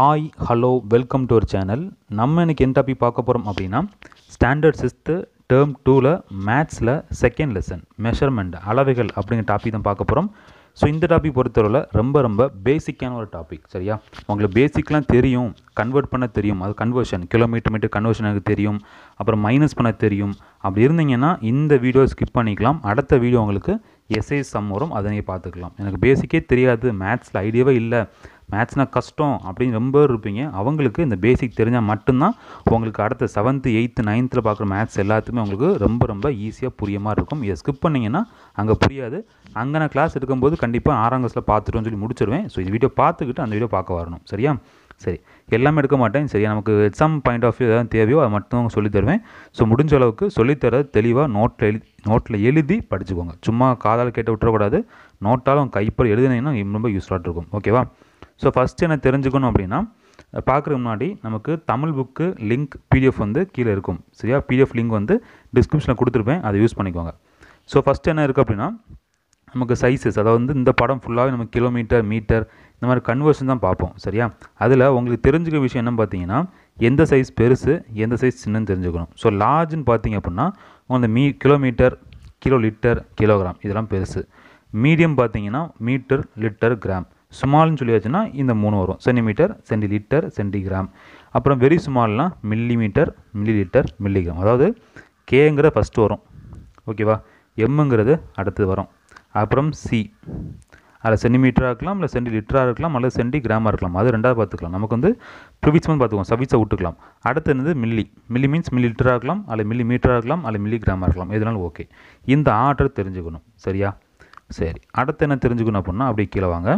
hi hello welcome to our channel நம்ம இன்னைக்கு என்ன டாபிக் பார்க்க போகிறோம் அப்படின்னா ஸ்டாண்டர்ட் சிக்ஸ்த்து டேர்ம் டூவில் மேத்ஸில் செகண்ட் லெசன் மெஷர்மெண்ட் அளவைகள் அப்படிங்கிற டாபிக் தான் பார்க்க போகிறோம் ஸோ இந்த டாபிக் பொறுத்தவரையில் ரொம்ப ரொம்ப பேசிக்கான ஒரு டாபிக் சரியா உங்களுக்கு பேசிக்லாம் தெரியும் கன்வெர்ட் பண்ண தெரியும் அது கன்வர்ஷன் கிலோமீட்டர் மீட்டர் கன்வர்ஷன் எனக்கு தெரியும் அப்புறம் மைனஸ் பண்ண தெரியும் அப்படி இருந்தீங்கன்னா இந்த வீடியோ ஸ்கிப் பண்ணிக்கலாம் அடுத்த வீடியோ உங்களுக்கு எஸ்ஐ சம் வரும் அதை நீங்கள் பார்த்துக்கலாம் எனக்கு பேசிக்கே தெரியாது மேத்ஸில் ஐடியாவே இல்லை மேத்ஸ்னால் கஷ்டம் அப்படின்னு ரொம்ப பேர் இருப்பீங்க அவங்களுக்கு இந்த பேசிக் தெரிஞ்சால் மட்டும்தான் உங்களுக்கு அடுத்த செவன்த்து எயித்து நைன்த்தில் பார்க்குற மேத்ஸ் எல்லாத்துக்குமே உங்களுக்கு ரொம்ப ரொம்ப ஈஸியாக புரிய மாதிரி இருக்கும் இதை ஸ்கிப் பண்ணிங்கன்னா அங்கே புரியாது அங்கே நான் கிளாஸ் எடுக்கும்போது கண்டிப்பாக ஆறாம் கிளாஸில் பார்த்துட்டோன்னு சொல்லி முடிச்சிருவேன் ஸோ இந்த வீடியோ பார்த்துக்கிட்டு அந்த வீடியோ பார்க்க வரணும் சரியா சரி எல்லாமே எடுக்க மாட்டேன் சரியா நமக்கு எக்ஸாம் பாயிண்ட் ஆஃப் வியூ எதாவது தேவையோ அதை மட்டும் சொல்லித் தருவேன் ஸோ முடிஞ்ச அளவுக்கு சொல்லித்தரது தெளிவாக நோட்டில் எழுதி நோட்டில் எழுதி படிச்சுக்கோங்க சும்மா காதால் கேட்டு விட்டுறக்கூடாது நோட்டாலும் கைப்பட எழுதினீங்கன்னா ரொம்ப யூஸ்ஃபுல்லாக இருக்கும் ஓகேவா ஸோ ஃபஸ்ட்டு என்ன தெரிஞ்சுக்கணும் அப்படின்னா பார்க்குறதுக்கு முன்னாடி நமக்கு தமிழ் புக்கு லிங்க் பிடிஎஃப் வந்து கீழே இருக்கும் சரியா பிடிஎஃப் லிங்க் வந்து டிஸ்கிரிப்ஷனில் கொடுத்துருப்பேன் அதை யூஸ் பண்ணிக்கோங்க ஸோ ஃபஸ்ட்டு என்ன இருக்குது அப்படின்னா நமக்கு சைஸஸ் அதாவது வந்து இந்த படம் ஃபுல்லாகவே நம்ம கிலோமீட்டர் மீட்டர் இந்த மாதிரி கன்வர்ஷன் தான் பார்ப்போம் சரியா அதில் உங்களுக்கு தெரிஞ்சுக்க விஷயம் என்ன பார்த்தீங்கன்னா எந்த சைஸ் பெருசு எந்த சைஸ் சின்னன்னு தெரிஞ்சுக்கணும் ஸோ லார்ஜ்னு பார்த்தீங்க அப்படின்னா உங்களுக்கு மீ கிலோமீட்டர் கிலோ லிட்டர் கிலோகிராம் இதெல்லாம் பெருசு மீடியம் பார்த்தீங்கன்னா மீட்டர் லிட்டர் கிராம் ஸ்மால்னு சொல்லியாச்சுன்னா இந்த மூணு வரும் சென்டிமீட்டர் சென்டி லிட்டர் சென்டிகிராம் அப்புறம் வெரி ஸ்மால்னால் millimetre millilitre milligram அதாவது கேங்கிற ஃபஸ்ட்டு வரும் ஓகேவா எம்முங்கிறது அடுத்தது வரும் அப்புறம் சி அதில் சென்டிமீட்டராக இருக்கலாம் இல்லை சென்டி லிட்டராக இருக்கலாம் அல்லது சென்டி கிராமாக இருக்கலாம் அது ரெண்டாவது பார்த்துக்கலாம் நமக்கு வந்து ப்ரிவிச் வந்து பார்த்துக்குவோம் சவிச்சை விட்டுக்கலாம் அடுத்து என்னது மில்லி மில்லி மீன்ஸ் மில்லி லிட்டராக இருக்கலாம் அல்லது மில்லி மீட்டராக இருக்கலாம் அல்லது மில்லி கிராமாக இருக்கலாம் எதுனாலும் ஓகே இந்த ஆர்டர் தெரிஞ்சுக்கணும் சரியா சரி அடுத்து என்ன தெரிஞ்சுக்கணும் அப்படின்னா அப்படியே கீழே வாங்க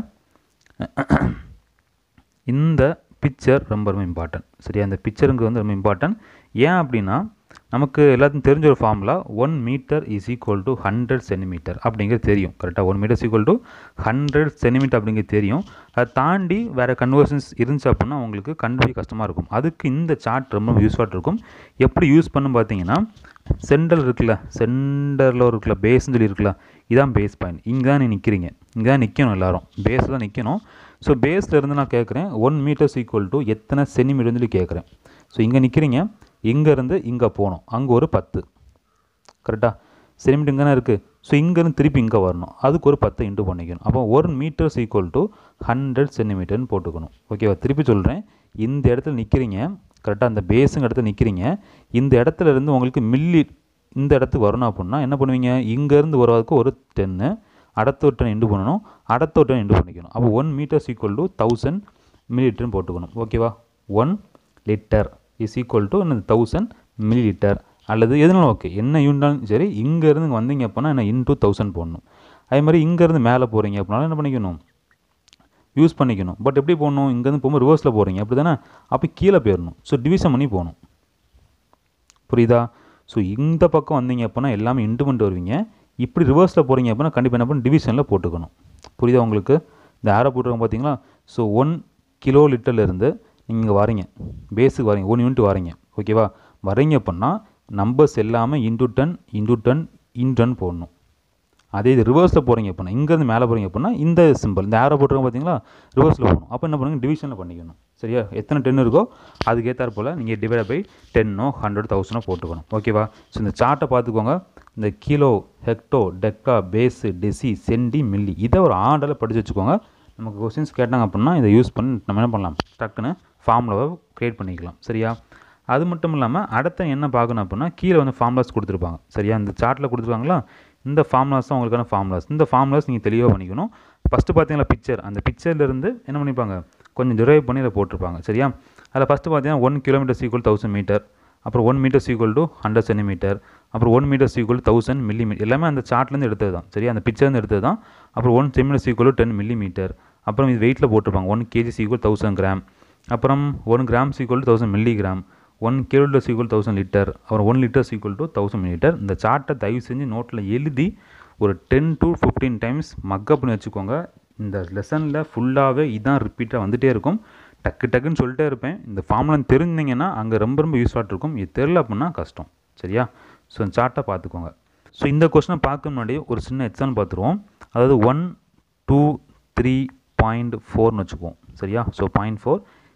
இந்த பிக்சர் ரொம்ப ரொம்ப இம்பார்ட்டன்ட் சரியா இந்த பிக்சருங்கிறது வந்து ரொம்ப இம்பார்ட்டன்ட் ஏன் அப்படின்னா நமக்கு எல்லாத்துக்கும் தெரிஞ்ச ஒரு formula one metre is equal to hundred centimetre அப்படிங்கிறது தெரியும் கரெக்டாக one metre equal to hundred centimetre அப்படிங்கிறது தெரியும் அதை தாண்டி வேறு கன்வர்ஷன்ஸ் இருந்துச்சு அப்படின்னா உங்களுக்கு கண்டுபிடி கஷ்டமாக இருக்கும் அதுக்கு இந்த சார்ட் ரொம்ப யூஸ்ஃபுல்லாக இருக்கும் எப்படி யூஸ் பண்ணும் பார்த்தீங்கன்னா சென்டர் இருக்குல்ல சென்டரில் இருக்குல்ல பேஸ்ன்னு சொல்லி இருக்குல்ல இதான் பேஸ் பாயிண்ட் இங்கே தான் நீ நிற்கிறீங்க இங்கே தான் நிற்கணும் எல்லோரும் பேஸில் தான் நிற்கணும் ஸோ பேஸில் இருந்து நான் கேட்குறேன் ஒன் மீட்டர்ஸ் ஈக்குவல் டு எத்தனை சென்டிமீட்டர்னு சொல்லி கேட்குறேன் ஸோ இங்கே நிற்கிறீங்க இங்கேருந்து இங்கே போகணும் அங்கே ஒரு பத்து கரெக்டாக சென்டிமீட்டர் இங்கே இருக்குது ஸோ இங்கேருந்து திருப்பி இங்கே வரணும் அதுக்கு ஒரு பத்து இன்ட்டு பண்ணிக்கணும் அப்போ ஒரு மீட்டர்ஸ் ஈக்குவல் டு ஹண்ட்ரட் சென்டிமீட்டர்னு போட்டுக்கணும் ஓகேவா திருப்பி சொல்கிறேன் இந்த இடத்துல நிற்கிறீங்க கரெக்டாக அந்த பேஸுங்க இடத்துல நிற்கிறீங்க இந்த இடத்துல இருந்து உங்களுக்கு மில்லி இந்த இடத்துக்கு வரணும் அப்படின்னா என்ன பண்ணுவீங்க இங்கேருந்து வருவதற்கு ஒரு டென்னு அடுத்த ஒரு டென் இண்டு பண்ணணும் அடுத்த ஒரு டென் இண்டு பண்ணிக்கணும் அப்போ one metres equal to thousand மில்லி லிட்டர்னு போட்டுக்கணும் ஓகேவா one litre is equal to என்ன தௌசண்ட் மில்லி லிட்டர் அல்லது எதுனாலும் ஓகே என்ன யூனிட்டாலும் சரி இங்கேருந்து இங்கே வந்தீங்க அப்படின்னா என்ன இன்டூ தௌசண்ட் போடணும் அதே மாதிரி இங்கேருந்து மேலே போகிறீங்க அப்படின்னாலும் என்ன பண்ணிக்கணும் யூஸ் பண்ணிக்கணும் பட் எப்படி போகணும் இங்கேருந்து போகும்போது ரிவர்ஸில் போகிறீங்க அப்படி தானே அப்போ கீழே போயிடணும் ஸோ டிவிஷன் பண்ணி போகணும் புரியுதா ஸோ இந்த பக்கம் வந்தீங்க அப்படின்னா எல்லாமே இன்ட்டு பண்ணிட்டு வருவீங்க இப்படி ரிவர்ஸில் போகிறீங்க அப்படின்னா கண்டிப்பாக என்ன பண்ணணும் டிவிஷனில் போட்டுக்கணும் புரியுதா உங்களுக்கு இந்த ஆரோ போட்டுருக்கோம் பார்த்தீங்களா ஸோ ஒன் கிலோ லிட்டர்லேருந்து நீங்கள் வரீங்க பேஸுக்கு வரீங்க ஒன் யூனிட் வரீங்க ஓகேவா வரீங்க அப்படின்னா நம்பர்ஸ் எல்லாமே into ten into ten in ten போடணும் அதே இது ரிவர்ஸில் போகிறீங்க அப்படின்னா இங்கேருந்து மேலே போகிறீங்க அப்படின்னா இந்த சிம்பிள் இந்த ஆரோ போட்டுருக்கோம் பார்த்தீங்களா ரிவர்ஸில் போகணும் அப்போ என்ன பண்ணுங்க டிவிஷனில் பண்ணிக்கணும் சரியா எத்தனை டென் இருக்கோ அதுக்கேற்றார் போல் நீங்கள் டிவைட் பை டென்னோ ஹண்ட்ரட் தௌசண்டோ போட்டுக்கணும் ஓகேவா ஸோ இந்த சார்ட்டை பார்த்துக்கோங்க இந்த kilo hecto deca base deci centi milli இதை ஒரு ஆர்டரில் படித்து வச்சுக்கோங்க நமக்கு கொஸ்டின்ஸ் கேட்டாங்க அப்படின்னா இதை யூஸ் பண்ணி நம்ம என்ன பண்ணலாம் டக்குன்னு ஃபார்முலாவை க்ரியேட் பண்ணிக்கலாம் சரியா அது மட்டும் இல்லாமல் அடுத்த என்ன பார்க்கணும் அப்படின்னா கீழே வந்து ஃபார்முலாஸ் கொடுத்துருப்பாங்க சரியா இந்த சார்ட்டில் கொடுத்துருக்காங்களா இந்த ஃபார்முலாஸ் தான் உங்களுக்கான ஃபார்முலாஸ் இந்த ஃபார்முலாஸ் நீங்கள் தெளிவாக பண்ணிக்கணும் ஃபஸ்ட்டு பார்த்தீங்களா பிக்சர் அந்த பிக்சர்லேருந்து என்ன பண்ணிப்பாங்க கொஞ்சம் டிரைவ் பண்ணி அதை போட்டிருப்பாங்க சரியா அதில் ஃபஸ்ட்டு பார்த்தீங்கன்னா one kilometre equal thousand metre அப்புறம் one metres equal to hundred centimetre அப்புறம் one metres equal thousand millimetre எல்லாமே அந்த சார்ட்லேருந்து எடுத்தது தான் சரியா அந்த பிக்சர்லேருந்து எடுத்தது தான் அப்புறம் one centimetres equal to ten millimetre அப்புறம் இது வெயிட்டில் போட்டிருப்பாங்க one KGs equal thousand gram அப்புறம் one grams equal to thousand milligram one kilometres equal thousand litre அப்புறம் one litres equal to thousand litre இந்த சார்ட்டை தயவு செஞ்சு நோட்டில் எழுதி ஒரு ten to fifteen times mug up பண்ணி வச்சுக்கோங்க இந்த லெசனில் ஃபுல்லாகவே இதான் ரிப்பீட்டாக வந்துகிட்டே இருக்கும் டக்கு டக்குன்னு சொல்லிட்டே இருப்பேன் இந்த ஃபார்முலா தெரிஞ்சிங்கன்னா அங்கே ரொம்ப ரொம்ப யூஸ்ஃபுல்லாக இருக்கும் இது தெரில அப்படின்னா கஷ்டம் சரியா ஸோ இந்த சார்ட்டை பார்த்துக்கோங்க ஸோ இந்த கொஸ்டினை பார்க்க முன்னாடி ஒரு சின்ன எக்ஸாம்பிள் பார்த்துருவோம் அதாவது ஒன் டூ த்ரீ பாயிண்ட் ஃபோர்னு வச்சுக்குவோம் சரியா ஸோ பாயிண்ட் ஃபோர்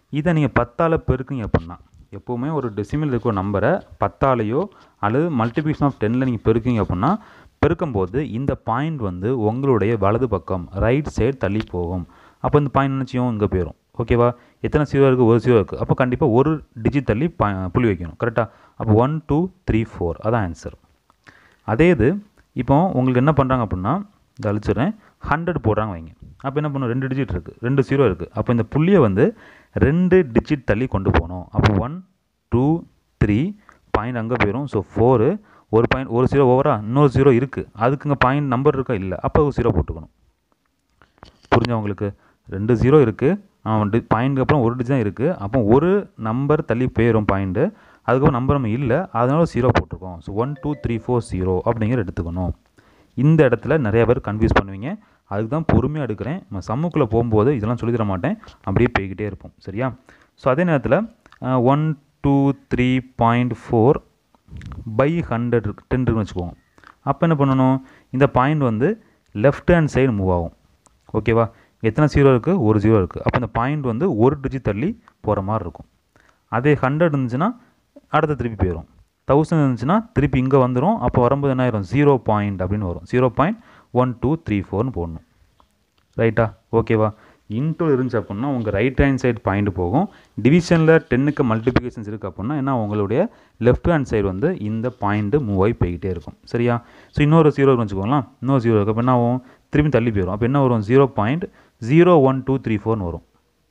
இதை நீங்கள் பத்தால் பெருக்குங்க அப்படின்னா எப்போவுமே ஒரு டெசிமல் இருக்கிற நம்பரை பத்தாலேயோ அல்லது மல்டிபிகேஷன் ஆஃப் டென்னில் நீங்கள் பெருக்குங்க அப்படின்னா பெருக்கும்போது இந்த பாயிண்ட் வந்து உங்களுடைய வலது பக்கம் ரைட் சைடு தள்ளி போகும் அப்போ இந்த பாயிண்ட் நினச்சியும் இங்கே போயிடும் ஓகேவா எத்தனை ஜீரோ இருக்குது ஒரு ஜீரோ இருக்குது அப்போ கண்டிப்பாக ஒரு டிஜிட் தள்ளி பா புள்ளி வைக்கணும் கரெக்டாக அப்போ ஒன் டூ த்ரீ ஃபோர் அதான் ஆன்சர் அதே இது இப்போ உங்களுக்கு என்ன பண்ணுறாங்க அப்படின்னா இதை அழிச்சிடுறேன் ஹண்ட்ரட் போடுறாங்க வைங்க அப்போ என்ன பண்ணும் ரெண்டு டிஜிட் இருக்குது ரெண்டு ஜீரோ இருக்குது அப்போ இந்த புள்ளியை வந்து ரெண்டு டிஜிட் தள்ளி கொண்டு போகணும் அப்போ ஒன் டூ த்ரீ பாயிண்ட் அங்கே போயிடும் ஸோ ஃபோரு ஒரு பாயிண்ட் ஒரு ஜீரோ ஓவரா இன்னொரு ஜீரோ இருக்குது அதுக்கு இங்கே பாயிண்ட் நம்பர் இருக்கா இல்லை அப்போ ஒரு ஜீரோ போட்டுக்கணும் புரிஞ்சா உங்களுக்கு ரெண்டு ஜீரோ இருக்குது அவன் டி பாயிண்ட்க்கு அப்புறம் ஒரு டிஜிட் தான் இருக்குது அப்போ ஒரு நம்பர் தள்ளி போயிடும் பாயிண்ட்டு அதுக்கப்புறம் நம்பர் நம்ம இல்லை அதனால ஜீரோ போட்டிருக்கோம் so one two three four zero அப்படிங்கிற எடுத்துக்கணும் இந்த இடத்துல நிறைய பேர் கன்ஃபியூஸ் பண்ணுவீங்க அதுக்கு தான் பொறுமையாக எடுக்கிறேன் நம்ம சம்முக்குள்ளே போகும்போது இதெல்லாம் சொல்லி தர மாட்டேன் அப்படியே போய்கிட்டே இருப்போம் சரியா ஸோ அதே நேரத்தில் one two three point four by hundred இருக்கு டென் இருக்குன்னு வச்சுக்கோங்க அப்போ என்ன பண்ணணும் இந்த பாயிண்ட் வந்து லெஃப்ட் ஹேண்ட் சைடு மூவ் ஆகும் ஓகேவா எத்தனை ஜீரோ இருக்குது ஒரு ஜீரோ இருக்குது அப்போ இந்த பாயிண்ட் வந்து ஒரு டிஜிட் தள்ளி போகிற மாதிரி இருக்கும் அதே ஹண்ட்ரட் இருந்துச்சுன்னா அடுத்த திருப்பி போயிடும் தௌசண்ட் இருந்துச்சுன்னா திருப்பி இங்கே வந்துடும் அப்போ வரும்போது என்ன ஆயிரும் ஜீரோ பாயிண்ட் அப்படின்னு வரும் zero point one two three ஃபோர்னு போடணும் ரைட்டா ஓகேவா இன்டூ இருந்துச்சு அப்படின்னா உங்கள் ரைட் ஹேண்ட் சைடு பாயிண்ட் போகும் டிவிஷனில் டென்னுக்கு மல்டிப்ளிகேஷன்ஸ் இருக்குது அப்படின்னா என்ன உங்களுடைய லெஃப்ட் ஹேண்ட் சைடு வந்து இந்த பாயிண்ட்டு மூவ் ஆகி போய்கிட்டே இருக்கும் சரியா ஸோ இன்னொரு ஜீரோ வச்சுக்கோங்களேன் இன்னொரு ஜீரோ இருக்குது அப்போ என்ன ஆகும் திரும்பி தள்ளி போயிடும் அப்போ என்ன வரும் zero point zero one two three ஃபோர்னு வரும்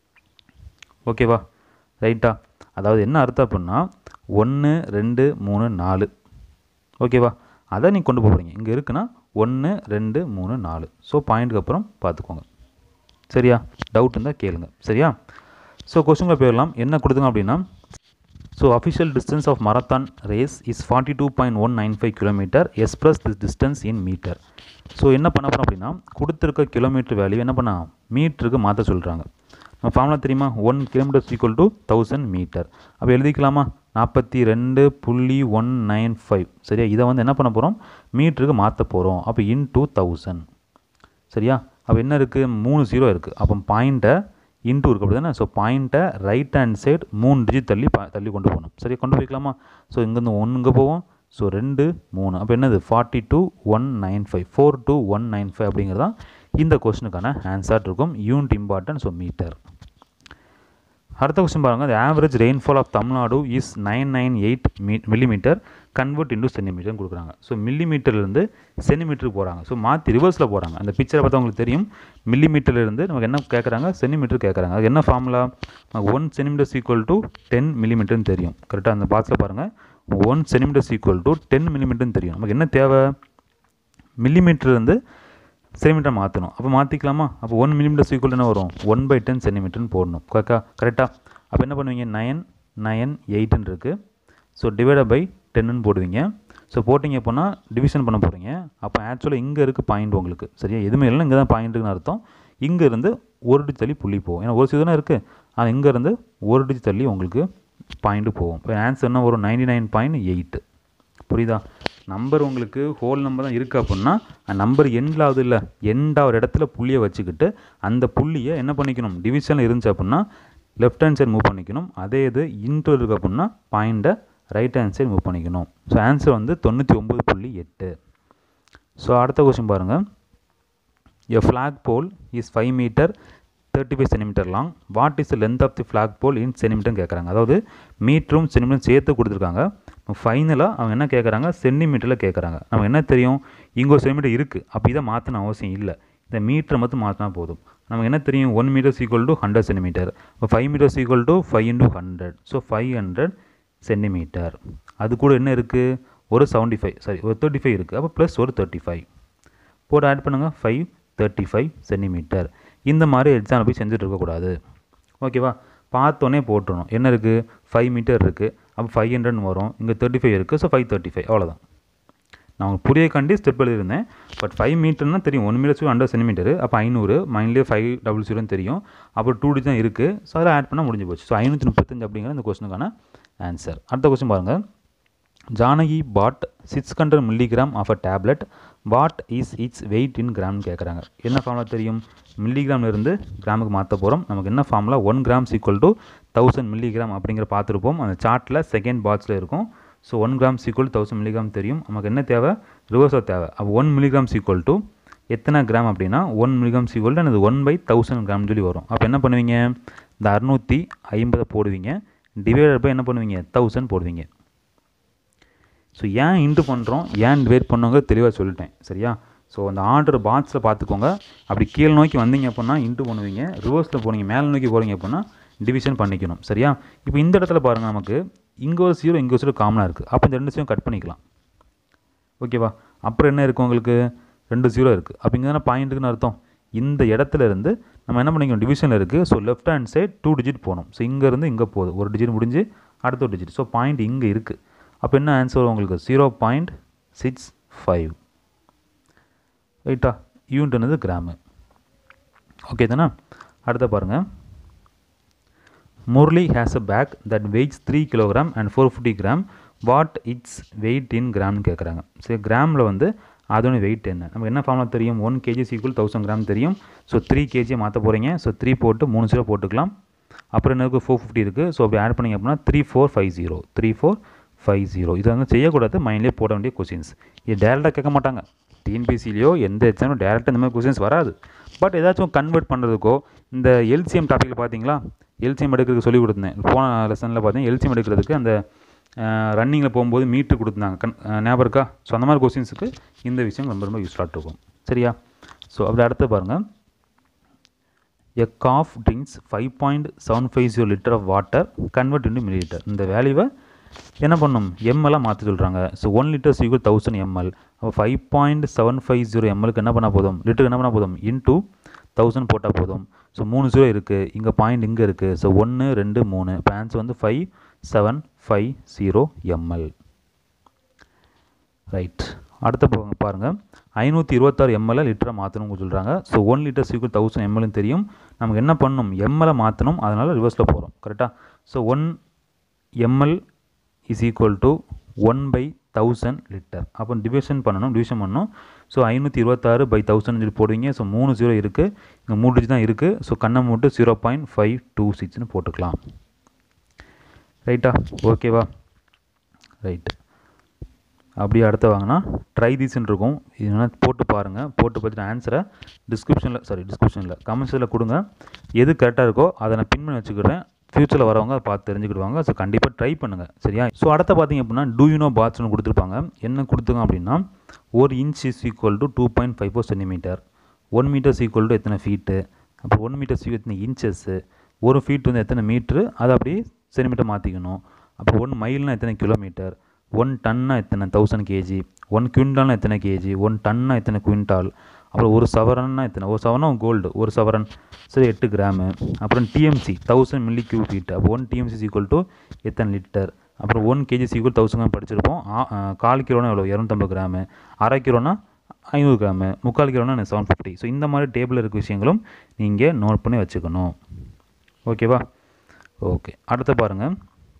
ஓகேவா ரைட்டா அதாவது என்ன அர்த்தம் அப்படின்னா ஒன்று ரெண்டு மூணு நாலு ஓகேவா அதை நீங்கள் கொண்டு போகிறீங்க இங்கே இருக்குன்னா ஒன்று ரெண்டு மூணு நாலு ஸோ பாயிண்ட்டுக்கு அப்புறம் பார்த்துக்கோங்க சரியா டவுட் இருந்தால் கேளுங்க சரியா ஸோ கொஸ்டினில் போயிடலாம் என்ன கொடுத்துங்க அப்படின்னா so official distance of marathon race is forty two point one nine five kilometre express this distance in metre so என்ன பண்ண போகிறோம் அப்படின்னா கொடுத்துருக்க கிலோமீட்டர் வேல்யூ என்ன பண்ண மீட்டருக்கு மாற்ற சொல்கிறாங்க நம்ம ஃபார்முலா தெரியுமா one kilometres equal to thousand metre அப்போ எழுதிக்கலாமா நாற்பத்தி ரெண்டு புள்ளி ஒன் நைன் ஃபைவ் சரியா இதை வந்து என்ன பண்ண போகிறோம் மீட்டருக்கு மாற்ற போகிறோம் அப்போ இன் டூ தௌசண்ட் சரியா அப்போ என்ன இருக்குது மூணு ஜீரோ இருக்குது அப்போ பாயிண்ட்டை இன்டூ இருக்குது அப்படி தானே ஸோ பாயிண்ட்டை ரைட் ஹேண்ட் சைடு மூணு டிஜிட் தள்ளி பா தள்ளி கொண்டு போகணும் சரியா கொண்டு போய்க்கலாமா ஸோ இங்கேருந்து ஒன்று இங்கே போவோம் ஸோ ரெண்டு மூணு அப்போ என்னது forty two one nine five four two one nine five அப்படிங்கிறது தான் இந்த கொஸ்டினுக்கான ஆன்சர் இருக்கும் யூனிட் இம்பார்ட்டன்ட் ஸோ மீட்டர் அடுத்த கொஸ்டின் பாருங்கள் the average rainfall of Tamil Nadu is nine nine eight மீ மில்லிமீட்டர் கன்வெர்ட் இன்டூ சென்டிமீட்டர்னு கொடுக்குறாங்க ஸோ மில்லிமீட்டர்லேருந்து சென்டிமீட்டருக்கு போகிறாங்க ஸோ மாற்றி ரிவர்ஸில் போகிறாங்க அந்த பிக்சரை பார்த்தா உங்களுக்கு தெரியும் மில்லிமீட்டர்லேருந்து நமக்கு என்ன கேட்குறாங்க சென்டிமீட்டர் கேட்குறாங்க அது என்ன formula one centimetres equal to ten மில்லிமீட்டர்னு தெரியும் கரெக்டாக அந்த பாக்ஸில் பாருங்கள் one centimetres equal to ten மில்லிமீட்டர்னு தெரியும் நமக்கு என்ன தேவை மில்லிமீட்டர்லேருந்து சென்டிமீட்டர் மாற்றணும் அப்போ மாற்றிக்கலாமா அப்போ ஒன் மில்லிமீட்டர் ஈக்குவல் என்ன வரும் ஒன் பை டென் சென்டிமீட்டர்னு போடணும் கரெக்டாக கரெக்டாக அப்போ என்ன பண்ணுவீங்க நயன் நயன் எயிட்டுன்னு இருக்குது ஸோ டிவைட பை டென்னு போடுவீங்க ஸோ போட்டிங்க அப்படின்னா டிவிஷன் பண்ண போகிறீங்க அப்போ ஆக்சுவலாக இங்கே இருக்குது பாயிண்ட் உங்களுக்கு சரியா எதுவுமே இல்லை இங்கே தான் பாயிண்ட்டுன்னு அர்த்தம் இங்கேருந்து ஒரு டிஜி தள்ளி புள்ளி போகும் ஏன்னா ஒரு சீதனம் இருக்குது ஆனால் இங்கேருந்து ஒரு டிஜி தள்ளி உங்களுக்கு பாயிண்ட்டு போகும் இப்போ ஆன்சர் என்ன வரும் நைன்டி நைன் பாயிண்ட் எயிட்டு புரியுதா நம்பர் உங்களுக்கு ஹோல் நம்பர் தான் இருக்குது அப்படின்னா அந்த நம்பர் எண்டில் ஆகுது இல்லை எண்டாவது இடத்துல புள்ளியை வச்சுக்கிட்டு அந்த புள்ளியை என்ன பண்ணிக்கணும் டிவிஷனில் இருந்துச்சு அப்படின்னா லெஃப்ட் ஹேண்ட் சைடு மூவ் பண்ணிக்கணும் அதே இது இன்டர் இருக்குது அப்படின்னா பாயிண்ட்டை ரைட் ஹேண்ட் சைடு மூவ் பண்ணிக்கணும் ஸோ ஆன்சர் வந்து தொண்ணூற்றி ஒம்பது புள்ளி எட்டு ஸோ அடுத்த கொஸ்டின் பாருங்கள் a flag pole is five metre thirty five centimetre long what is the length of the flag pole in centimetre கேட்குறாங்க அதாவது மீட்டரும் சென்டிமீட்டரும் சேர்த்து கொடுத்துருக்காங்க ஃபைனலாக அவங்க என்ன கேட்குறாங்க சென்டிமீட்டரில் கேட்குறாங்க நமக்கு என்ன தெரியும் இங்கே ஒரு சென்டிமீட்டர் இருக்குது அப்போ இதை மாற்றணும் அவசியம் இல்லை இந்த மீட்டரை மட்டும் மாற்றினா போதும் நமக்கு என்ன தெரியும் one metres equal to hundred centimetre இப்போ five metres equal to five into hundred so five hundred centimetre அது கூட என்ன இருக்குது ஒரு செவன்ட்டி ஃபைவ் சாரி ஒரு தேர்ட்டி ஃபைவ் இருக்குது அப்போ ப்ளஸ் ஒரு தேர்ட்டி ஃபைவ் போட்டு ஆட் பண்ணுங்கள் ஃபைவ் தேர்ட்டி ஃபைவ் சென்டிமீட்டர் இந்த மாதிரி எக்ஸாம் போய் செஞ்சுட்டு இருக்கக்கூடாது ஓகேவா பார்த்தோன்னே போட்டுருணும் என்ன இருக்குது ஃபைவ் மீட்டர் இருக்குது அப்போ ஃபைவ் ஹண்ட்ரட்னு வரும் இங்கே தேர்ட்டி ஃபைவ் இருக்குது ஸோ ஃபைவ் தேர்ட்டி ஃபைவ் அவ்வளோதான் நான் உங்களுக்கு புரிய கண்டி ஸ்டெப் எழுதியிருந்தேன் பட் ஃபைவ் மீட்டர்னா தெரியும் ஒன் மீட்டர் ஹண்ட்ரட் சென்டிமீட்டர் அப்போ ஐநூறு மைண்ட்லேயே ஃபைவ் டபுள் ஜீரோன்னு தெரியும் அப்புறம் டூ டி தான் இருக்குது ஸோ அதில் ஆட் பண்ணால் முடிஞ்சு போச்சு ஸோ ஐநூற்றி முப்பத்தஞ்சு அப்படிங்கிற இந்த கொஸ்டினுக்கான ஆன்சர் அடுத்த கொஸ்டின் பாருங்கள் Janaki bought six hundred milligram of a tablet what is its weight in கிராம்னு கேட்குறாங்க என்ன ஃபார்முலா தெரியும் மில்லிகிராம்ல இருந்து கிராமுக்கு மாற்ற போகிறோம் நமக்கு என்ன formula one grams equal to thousand milligram அப்படிங்கிற பார்த்துருப்போம் அந்த சார்ட்டில் செகண்ட் பாக்ஸில் இருக்கும் so one grams equal thousand milligram தெரியும் நமக்கு என்ன தேவை ரிவர்ஸாக தேவை அப்போ ஒன் மில்லிகிராம்ஸ் ஈக்குவல் டு எத்தனை கிராம் அப்படின்னா ஒன் மில்லிகிராம்ஸ் ஈக்குவல் டு அது ஒன் பை தௌசண்ட் கிராம் சொல்லி வரும் அப்போ என்ன பண்ணுவீங்க இந்த அறுநூற்றி ஐம்பதை போடுவீங்க டிவைடட் பை என்ன பண்ணுவீங்க தௌசண்ட் போடுவீங்க ஸோ ஏன் இன்ட்டு பண்ணுறோம் ஏன் டிவைட் பண்ணுங்க தெளிவாக சொல்லிட்டேன் சரியா ஸோ அந்த ஆர்டர் பாக்ஸில் பார்த்துக்கோங்க அப்படி கீழ் நோக்கி வந்தீங்க அப்படின்னா இன்ட்டு பண்ணுவீங்க ரிவர்ஸில் போனீங்க மேலே நோக்கி போகிறீங்க அப்படின்னா டிவிஷன் பண்ணிக்கணும் சரியா இப்போ இந்த இடத்துல பாருங்கள் நமக்கு இங்கே ஒரு ஜீரோ இங்கே ஒரு ஜீரோ காமனாக இருக்குது அப்போ இந்த ரெண்டு ஜீரோ கட் பண்ணிக்கலாம் ஓகேவா அப்புறம் என்ன இருக்கும் உங்களுக்கு ரெண்டு ஜீரோ இருக்குது அப்போ இங்கே தானே பாயிண்ட்டுக்குன்னு அர்த்தம் இந்த இடத்துல இருந்து நம்ம என்ன பண்ணிக்கணும் டிவிஷனில் இருக்குது so left hand side two digit போகணும் ஸோ இங்கேருந்து இங்கே போகுது ஒரு டிஜிட் முடிஞ்சு அடுத்த ஒரு டிஜிட் ஸோ பாயிண்ட் இங்கே இருக்குது அப்போ என்ன ஆன்சர் வரும் உங்களுக்கு ஜீரோ பாயிண்ட் சிக்ஸ் ஃபைவ் ரைட்டா யூனிட்னது கிராமு ஓகே தானே அடுத்த பாருங்கள் Murali has a bag that weighs three kilogram and four fifty gram what its weight in கிராம்னு கேட்குறாங்க சரி கிராமில் வந்து அதோட வெயிட் என்ன நமக்கு என்ன ஃபார்முலா தெரியும் one KG equal thousand gram தெரியும் ஸோ த்ரீ கேஜியை மாற்ற போகிறீங்க ஸோ த்ரீ போட்டு மூணு ஜீரோ போட்டுக்கலாம் அப்புறம் என்ன இருக்குது ஃபோர் ஃபிஃப்டி இருக்குது ஸோ அப்படி ஆட் பண்ணிங்க அப்படின்னா three four five zero three four five zero இதை வந்து செய்யக்கூடாது மைண்ட்லேயே போட வேண்டிய கொஷின்ஸ் இது டேரெக்டாக கேட்க மாட்டாங்க டிஎன்பிசிலையோ எந்த எக்ஸாமும் டேரெக்டாக இந்த மாதிரி கொஷின்ஸ் வராது பட் ஏதாச்சும் கன்வெர்ட் பண்ணுறதுக்கோ இந்த எல்சிஎம் டாப்பிக்கில் பார்த்தீங்களா எல்சிஎம் எடுக்கிறதுக்கு சொல்லி கொடுத்தேன் போன லெசனில் பார்த்தீங்கன்னா எல்சிஎம் எடுக்கிறதுக்கு அந்த ரன்னிங்கில் போகும்போது மீட்ரு கொடுத்துருந்தாங்க கண் ஞாபகம் இருக்கா ஸோ அந்த மாதிரி கொஸ்டின்ஸுக்கு இந்த விஷயம் ரொம்ப ரொம்ப யூஸ்ஃபுல்லாக இருக்கும் சரியா ஸோ அப்படி அடுத்து பாருங்கள் a calf drinks five point seven five zero litre of water convert into millilitre இந்த வேல்யூவை என்ன பண்ணும் எம்எல்லாம் மாற்றி சொல்கிறாங்க so one litre equal thousand ML அப்போ five point seven five zero எம்எல்க்கு என்ன பண்ணால் போதும் லிட்டருக்கு என்ன பண்ணால் போதும் இன்டூ தௌசண்ட் போட்டால் போதும் ஸோ மூணு ஜீரோ இருக்குது இங்கே பாயிண்ட் இங்கே இருக்குது ஸோ ஒன்று ரெண்டு மூணு இப்போ ஆன்சர் வந்து five seven five zero ML right அடுத்த பா- பாருங்க ஐநூற்றி இருபத்தாறு எம்எல்ஏ லிட்டரை மாற்றணும்னு சொல்கிறாங்க ஸோ ஒன் லிட்டர் சீக்கிரம் தௌசண்ட் எம்எல்னு தெரியும் நமக்கு என்ன பண்ணணும் எம்எல்ஏ மாற்றணும் அதனால் ரிவர்ஸில் போகிறோம் கரெக்டாக so one ML is equal to one by thousand litre அப்போ டிவிஷன் பண்ணணும் டிவிஷன் பண்ணணும் ஸோ ஐநூற்றி இருபத்தாறு பை தௌசண்ட் சொல்லி போடுவீங்க ஸோ மூணு ஜீரோ இருக்குது இங்கே மூணு digit தான் இருக்குது ஸோ கண்ணை மட்டும் ஜீரோ பாயிண்ட் ஃபைவ் டூ சிக்ஸ்னு போட்டுக்கலாம் ரைட்டா ஓகேவா ரைட் அப்படியே அடுத்து வாங்கினா ட்ரை தீஸ்ன்னு இருக்கும் இது வேணால் போட்டு பாருங்கள் போட்டு பார்த்துட்டு ஆன்சரை டிஸ்கிரிப்ஷனில் சாரி டிஸ்கிரிப்ஷனில் கமெண்ட்ஸில் கொடுங்க எது கரெக்டாக இருக்கோ அதை நான் பின் பண்ணி வச்சுக்கிறேன் ஃப்யூச்சரில் வரவங்க அதை பார்த்து தெரிஞ்சுக்கிடுவாங்க ஸோ கண்டிப்பாக ட்ரை பண்ணுங்கள் சரியா ஸோ அடுத்த பார்த்தீங்க அப்படின்னா டூ யூனோ பாத்ஸ்னு கொடுத்துருப்பாங்க என்ன கொடுத்துருங்க அப்படின்னா ஒரு inch is equal to two point five four centimetre one metres equal to எத்தனை ஃபீட்டு அப்புறம் ஒன் மீட்டர்ஸ் எத்தனை இன்ச்சஸ்ஸு ஒரு ஃபீட் வந்து எத்தனை மீட்ரு அதை அப்படியே சென்டிமீட்டர் மாற்றிக்கணும் அப்புறம் ஒன் மைல்னா எத்தனை கிலோமீட்டர் ஒன் டன்னா எத்தனை தௌசண்ட் கேஜி ஒன் குவிண்டால்னா எத்தனை கேஜி ஒன் டன்னா எத்தனை குவிண்டால் அப்புறம் ஒரு சவரன்னா எத்தனை ஒரு சவரன் கோல்டு ஒரு சவரன் சரி எட்டு கிராமு அப்புறம் TMC thousand milli cu feet அப்போ ஒன் டிஎம்சி ஈக்குவல் டு எத்தனை லிட்டர் அப்புறம் one KG equal thousand gram படிச்சிருப்போம் ஆ- ஆ, கால் கிலோனா எவ்வளோ இரநூத்தம்பது கிராமு அரை கிலோனா ஐநூறு கிராமு முக்கால் கிலோனா செவன் ஃபிஃப்டி ஸோ இந்த மாதிரி டேபிளில் இருக்க விஷயங்களும் நீங்கள் நோட் பண்ணி வச்சுக்கணும் ஓகேவா ஓகே அடுத்து பாருங்கள்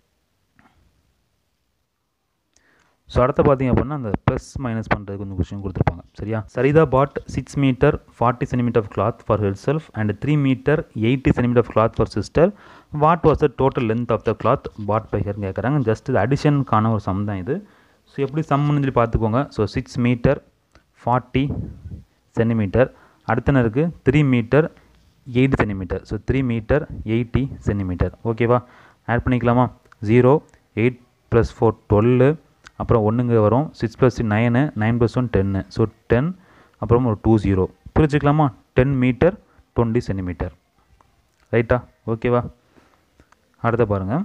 ஸோ அடுத்து பார்த்தீங்க அப்படின்னா அந்த ப்ளஸ் மைனஸ் பண்ணுறதுக்கு கொஞ்சம் கொஸ்டின் கொடுத்துருப்பாங்க சரியா Sarita bought six metre forty centimetre of cloth for herself and three metre eighty centimetre of cloth for sister what was the total length of the cloth bought by ஹேர்னு கேட்குறாங்க just இது அடிஷனுக்கான ஒரு some தான் இது so எப்படி சம்னு சொல்லி பார்த்துக்கோங்க so six metre forty centimetre அடுத்தன இருக்குது three metre eighty centimetre so three metre eighty centimetre ஓகேவா ஆட் பண்ணிக்கலாமா zero eight plus four twelve அப்புறம் ஒன்றுங்க வரும் six plus nine nine plus one டென்னு ஸோ டென் அப்புறம் ஒரு டூ ஜீரோ பிரிச்சுக்கலாமா டென் மீட்டர் டுவெண்ட்டி சென்டிமீட்டர் ரைட்டா ஓகேவா அடுத்த பாருங்கள்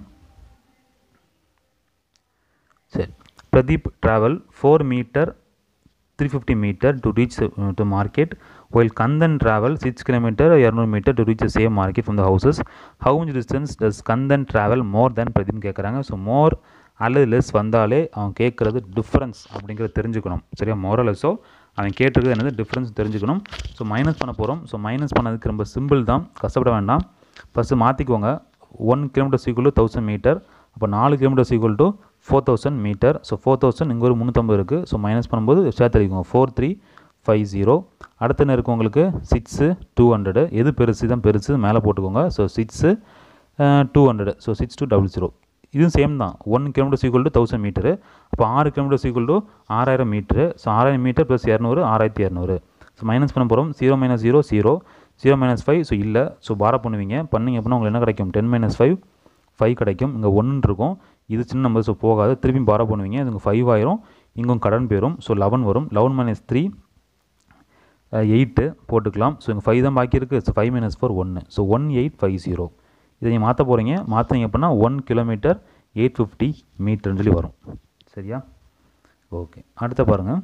சரி Pradeep travel four metre three fifty metre to reach to market while Kandan travel six kilometre இரநூறு metre to reach same market from the houses how much distance does Kandan travel more than Pradeep கேட்குறாங்க so மோர் அல்லது less வந்தாலே அவன் கேட்குறது difference அப்படிங்கிறத தெரிஞ்சுக்கணும் சரியா மோரோ லெஸ்ஸோ அவன் கேட்டிருக்கிறது என்னது டிஃப்ரென்ஸ் தெரிஞ்சுக்கணும் ஸோ மைனஸ் பண்ண போகிறோம் ஸோ மைனஸ் பண்ணதுக்கு ரொம்ப சிம்பிள் தான் கஷ்டப்பட வேண்டாம் ஃபஸ்ட்டு மாற்றிக்கோங்க one kilometre equal to thousand metre அப்போ நாலு kilometre equal to four thousand metre so four thousand இங்கே ஒரு முந்நூற்றம்பது இருக்குது ஸோ மைனஸ் பண்ணும்போது சேர்த்து அடிக்கோங்க ஃபோர் த்ரீ ஃபைவ் ஜீரோ அடுத்து என்ன இருக்கும் உங்களுக்கு சிக்ஸு டூ ஹண்ட்ரடு எது பெருசு தான் பெருசு மேலே போட்டுக்கோங்க so six two hundred so six two double zero இதுவும் சேம் தான் one kilometre equal to thousand metre அப்போ ஆறு கிலோமீட்டர் ஈக்குவல் டு ஆறாயிரம் மீட்ரு ஸோ ஆறாயிரம் மீட்டர் ப்ளஸ் இரநூறு ஆறாயிரத்தி இரநூறு ஸோ மைனஸ் பண்ண போகிறோம் zero minus zero zero zero minus five so இல்லை ஸோ பாரா பண்ணுவீங்க பண்ணிங்க அப்படின்னா உங்களுக்கு என்ன கிடைக்கும் டென் மைனஸ் ஃபைவ் ஃபைவ் கிடைக்கும் இங்கே ஒன்று இருக்கும் இது சின்ன நம்பர் ஸோ போகாது திருப்பி பாரா பண்ணுவீங்க இதுங்க ஃபைவ் ஆயிரும் இங்கும் கடன் போயிடும் ஸோ லெவன் வரும் லெவன் மைனஸ் த்ரீ எயிட்டு போட்டுக்கலாம் ஸோ இங்கே ஃபைவ் தான் பாக்கி இருக்குது ஸோ ஃபைவ் மைனஸ் ஃபோர் ஒன்று so one eight five zero இதை நீங்கள் மாற்ற போகிறீங்க மாற்றினீங்க அப்படின்னா ஒன் கிலோமீட்டர் எயிட் ஃபிஃப்டி மீட்டர்னு சொல்லி வரும் சரியா ஓகே அடுத்த பாருங்கள்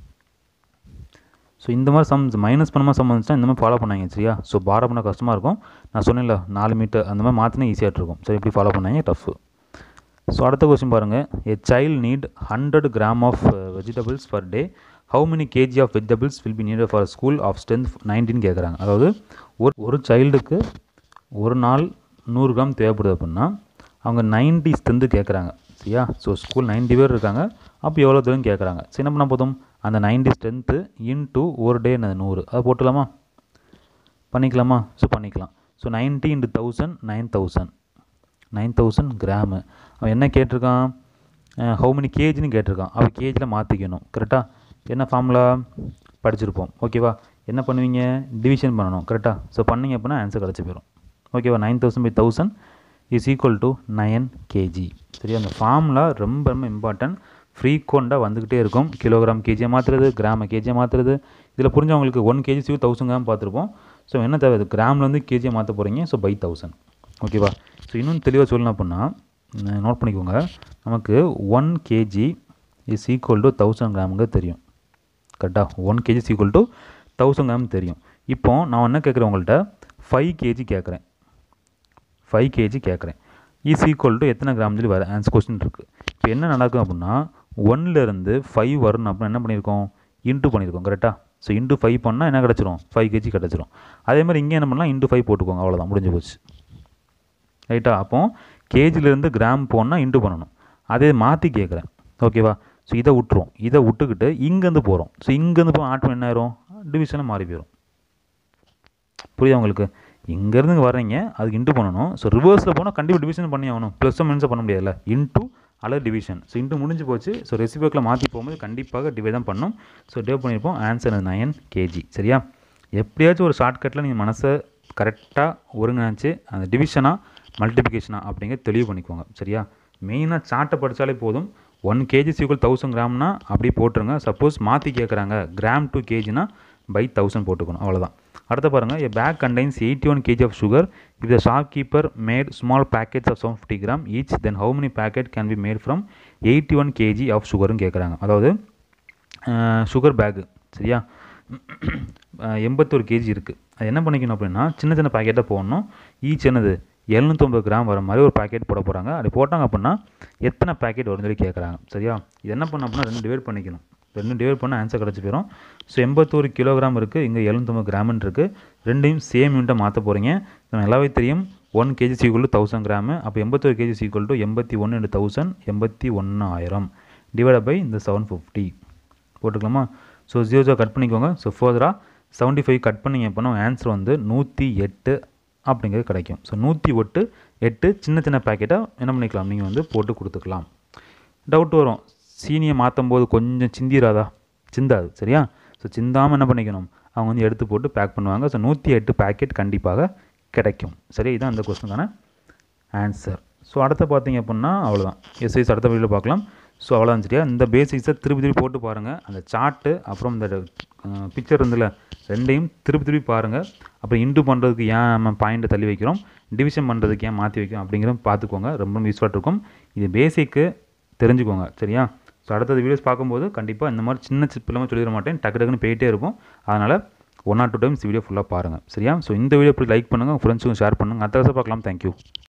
ஸோ இந்த மாதிரி சம் மைனஸ் பண்ணமா சம் வந்துச்சுன்னா இந்த மாதிரி ஃபாலோ பண்ணாங்க சரியா ஸோ பாரா பண்ண கஷ்டமாக இருக்கும் நான் சொன்னேன்ல நாலு மீட்டர் அந்த மாதிரி மாற்றினா ஈஸியாக இருக்கும் சரி இப்படி ஃபாலோ பண்ணாங்க டஃப் ஸோ அடுத்த கொஸ்டின் பாருங்கள் a child need hundred gram of vegetables per day how many KG of vegetables will be needed for school of strength nineteen கேட்குறாங்க அதாவது ஒரு ஒரு சைல்டுக்கு ஒரு நாள் நூறு கிராம் தேவைப்படுது அப்படின்னா அவங்க நைன்டி ஸ்ட்ரென்த்து கேட்குறாங்க சரியா ஸோ ஸ்கூல் நைன்டி பேர் இருக்காங்க அப்போ எவ்வளோ தூரம் கேட்குறாங்க சரி என்ன பண்ண போதும் அந்த நைன்டி ஸ்ட்ரென்த்து இன்ட்டு ஒரு டே என்னது நூறு அதை போட்டுக்கலாமா பண்ணிக்கலாமா ஸோ பண்ணிக்கலாம் so ninety into thousand nine thousand nine thousand gram அவன் என்ன கேட்டிருக்கான் ஹவு many கேஜின்னு கேட்டிருக்கான் அவன் கேஜியில் மாற்றிக்கணும் கரெக்டாக என்ன ஃபார்முலா படிச்சிருப்போம் ஓகேவா என்ன பண்ணுவீங்க டிவிஷன் பண்ணணும் கரெக்டாக ஸோ பண்ணீங்க அப்படின்னா ஆன்சர் கிடச்சி போயிடும் ஓகேவா nine thousand by thousand is equal to nine KG சரியா அந்த ஃபார்முலா ரொம்ப ரொம்ப இம்பார்ட்டன்ட் ஃப்ரீக்வெண்ட்டாக வந்துக்கிட்டே இருக்கும் கிலோகிராம் கேஜியை மாற்றுறது கிராம கேஜியை மாற்றுறது இதில் புரிஞ்சவங்களுக்கு ஒன் கேஜி சிவ தௌசண்ட் கிராம் பார்த்துருப்போம் ஸோ என்ன தேவை கிராம்லேருந்து கேஜியை மாற்ற போகிறீங்க ஸோ பை தௌசண்ட் ஓகேவா ஸோ இன்னும் தெளிவாக சொல்லணும் அப்படின்னா நோட் பண்ணிக்கோங்க நமக்கு one KG is equal to thousand கிராமுங்க தெரியும் கரெக்டாக one KG is equal to thousand gram தெரியும் இப்போ நான் என்ன கேட்குறேன் உங்கள்கிட்ட ஃபைவ் கேஜி கேட்குறேன் ஃபைவ் கேஜி கேட்குறேன் இஸ் ஈக்குவல் டு எத்தனை கிராம் சொல்லி வர ஆன்சர் கொஸ்டின் இருக்குது இப்போ என்ன நடக்கும் அப்படின்னா ஒன்லேருந்து ஃபைவ் வரணும் அப்படின்னா என்ன பண்ணியிருக்கோம் இன்ட்டு பண்ணியிருக்கோம் கரெக்டாக ஸோ இன்ட்டு ஃபைவ் பண்ணால் என்ன கிடச்சிரும் ஃபைவ் கேஜி கிடச்சிரும் அதே மாதிரி இங்கே என்ன பண்ணலாம் இன்ட்டு ஃபைவ் போட்டுக்கோங்க அவ்வளோதான் முடிஞ்சு போச்சு ரைட்டா அப்போ கேஜிலேருந்து கிராம் போனால் இன்ட்டு பண்ணணும் அதே மாற்றி கேட்குறேன் ஓகேவா ஸோ இதை விட்டுரும் இதை விட்டுக்கிட்டு இங்கேருந்து போகிறோம் ஸோ இங்கேருந்து போய் ஆட்டம் என்ன ஆயிரும் டிவிஷனாக மாறி போயிடும் புரியுதா உங்களுக்கு இங்கேருந்து வர்றீங்க அதுக்கு இன்ட்டு பண்ணணும் ஸோ ரிவர்ஸில் போனால் கண்டிப்பாக டிவிஷன் பண்ணி ஆகணும் ப்ளஸ் மைனஸாக பண்ண முடியாதுல்ல இன்ட்டு அல்லது டிவிஷன் ஸோ இன்ட்டு முடிஞ்சு போச்சு ஸோ ரெசிபிக்கில் மாற்றி போகும்போது கண்டிப்பாக டிவைட் தான் பண்ணணும் ஸோ டிவைட் பண்ணியிருப்போம் ஆன்சர் நயன் கேஜி சரியா எப்படியாச்சும் ஒரு ஷார்ட்கட்டில் நீங்கள் மனசை கரெக்டாக ஒருங்கிணைச்சு அந்த டிவிஷனாக மல்டிபிகேஷனா அப்படிங்கிற தெளிவு பண்ணிக்கோங்க சரியா மெயினாக சார்ட்டை படித்தாலே போதும் ஒன் கேஜி சீக்குவல் தௌசண்ட் கிராம்னா அப்படியே போட்டுருங்க சப்போஸ் மாற்றி கேட்குறாங்க கிராம் டூ கேஜினா பை தௌசண்ட் போட்டுக்கணும் அவ்வளோதான் அடுத்து பாருங்கள் a bag contains 81 one KG of sugar if the shopkeeper made small packets of 750 gram each then how many packet can be made from 81 one KG of சுகர்னு கேட்குறாங்க அதாவது sugar bag சரியா எண்பத்தொரு KG இருக்குது அது என்ன பண்ணிக்கணும் அப்படின்னா சின்ன சின்ன பாக்கெட்டாக போடணும் ஈச் என்னது எழுநூற்றம்பது கிராம் வர மாதிரி ஒரு பாக்கெட் போட போகிறாங்க அப்படி போட்டாங்க அப்படின்னா எத்தனை பாக்கெட் வரும்னு சொல்லி கேட்குறாங்க சரியா இது என்ன பண்ண அப்படின்னா ரெண்டு டிவைட் பண்ணிக்கணும் ரெண்டு டிவைட் பண்ணால் ஆன்சர் கிடச்சி போயிடும் ஸோ எண்பத்தோரு கிலோகிராம் இருக்குது இங்கே எழுநூற்றம்பது கிராம்னு இருக்குது ரெண்டையும் சேம் யூனிட்டாக மாற்ற போகிறீங்க நம்ம நல்லாவே தெரியும் one KG equal thousand gram அப்போ எண்பத்தோரு கேஜி சீக்குவல் டு எண்பத்தி ஒன்று இன்டு தௌசண்ட் எண்பத்தி ஒன்றாயிரம் டிவைட் பை இந்த செவன் ஃபிஃப்டி போட்டுக்கலாமா ஸோ ஜீரோ ஜீரோ கட் பண்ணிக்கோங்க ஸோ ஃபர்தராக செவன்ட்டி ஃபைவ் கட் பண்ணிங்க அப்படின்னா ஆன்சர் வந்து நூற்றி எட்டு அப்படிங்கிறது கிடைக்கும் ஸோ நூற்றி எட்டு எட்டு சின்ன சின்ன பேக்கெட்டாக என்ன பண்ணிக்கலாம் நீங்கள் வந்து போட்டு கொடுத்துக்கலாம் டவுட் வரும் சீனியை மாற்றும் போது கொஞ்சம் சிந்திராதா சிந்தாது சரியா ஸோ சிந்தாமல் என்ன பண்ணிக்கணும் அவங்க வந்து எடுத்து போட்டு பேக் பண்ணுவாங்க ஸோ நூற்றி எட்டு பேக்கெட் கண்டிப்பாக கிடைக்கும் சரி இதுதான் அந்த கொஸ்டினுக்கான ஆன்சர் ஸோ அடுத்து பார்த்தீங்க அப்படின்னா அவ்வளோதான் எஸ்ஐஸ் அடுத்த வீடியோவில் பார்க்கலாம் ஸோ அவ்வளோதான் சரியா இந்த பேசிக்ஸை திருப்பி திருப்பி போட்டு பாருங்கள் அந்த சார்ட்டு அப்புறம் இந்த பிக்சர் இருந்துல ரெண்டையும் திருப்பி திருப்பி பாருங்கள் அப்புறம் இன்டு பண்ணுறதுக்கு ஏன் நம்ம பாயிண்ட்டை தள்ளி வைக்கிறோம் டிவிஷன் பண்ணுறதுக்கு ஏன் மாற்றி வைக்கிறோம் அப்படிங்கிறத பார்த்துக்கோங்க ரொம்ப யூஸ்ஃபுல்லாக இருக்கும் இது பேசிக்கு தெரிஞ்சுக்கோங்க சரியா ஸோ அடுத்தது வீடியோஸ் பார்க்கும்போது கண்டிப்பாக இந்த மாதிரி சின்ன சிப்பில்லாமல் சொல்லிட மாட்டேன் டக்கு டக்குன்னு போயிட்டே இருக்கும் அதனால் one or two times video ஃபுல்லாக பாருங்கள் சரியா ஸோ இந்த வீடியோ இப்படி லைக் பண்ணுங்கள் ஃப்ரெண்ட்ஸுக்கும் ஷேர் பண்ணுங்கள் அடுத்த வருஷம் பார்க்கலாம் தேங்க்யூ